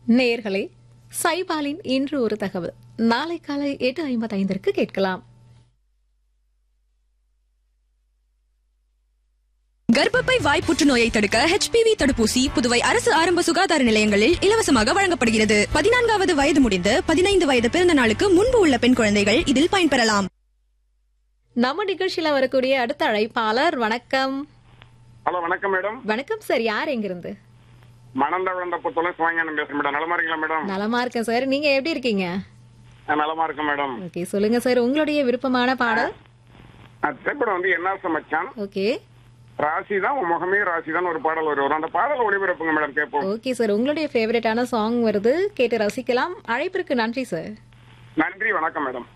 நேயர்களே சைபாலின் இன்று ஒரு தகவல் நாளை காலை எட்டு ஐம்பத்தைந்திற்கு கேட்கலாம் கர்ப்பப்பை வாய் புற்றுநோயை தடுக்க HPV தடுப்பூசி புதுவை அரசு ஆரம்ப சுகாதார நிலையங்களில் இலவசமாக வழங்கப்படுகிறது பதினான்காவது வயது முடிந்து பதினைந்து வயது பிறந்த நாளுக்கு முன்பு உள்ள பெண் குழந்தைகள் இதில் பயன்பெறலாம் நம்ம நிகழ்ச்சியில வரக்கூடிய அடுத்த அழைப்பாளர் வணக்கம் ஹலோ வணக்கம் மேடம் வணக்கம் சார் யார் எங்கிருந்து மணந்த விழுந்த புத்தளம் சிவஞானம் பேசுறேன் மேடம் நலமா இருக்கீங்களா மேடம் நலமா இருக்கேன் சார் நீங்க எப்படி இருக்கீங்க நான் நலமா இருக்கேன் மேடம் ஓகே சொல்லுங்க சார் உங்களுடைய விருப்பமான பாடல் நான் திரைப்படம் வந்து என்ன சமைச்சான் ஓகே ராசி தான் உன் முகமே ராசி தான் ஒரு பாடல் வரும் அந்த பாடலை ஒளிபரப்புங்க மேடம் கேட்போம் ஓகே சார் உங்களுடைய ஃபேவரட்டான சாங் வருது கேட்டு ரசிக்கலாம் அழைப்பிற்கு நன்றி சார் நன்றி வணக்கம் மேடம்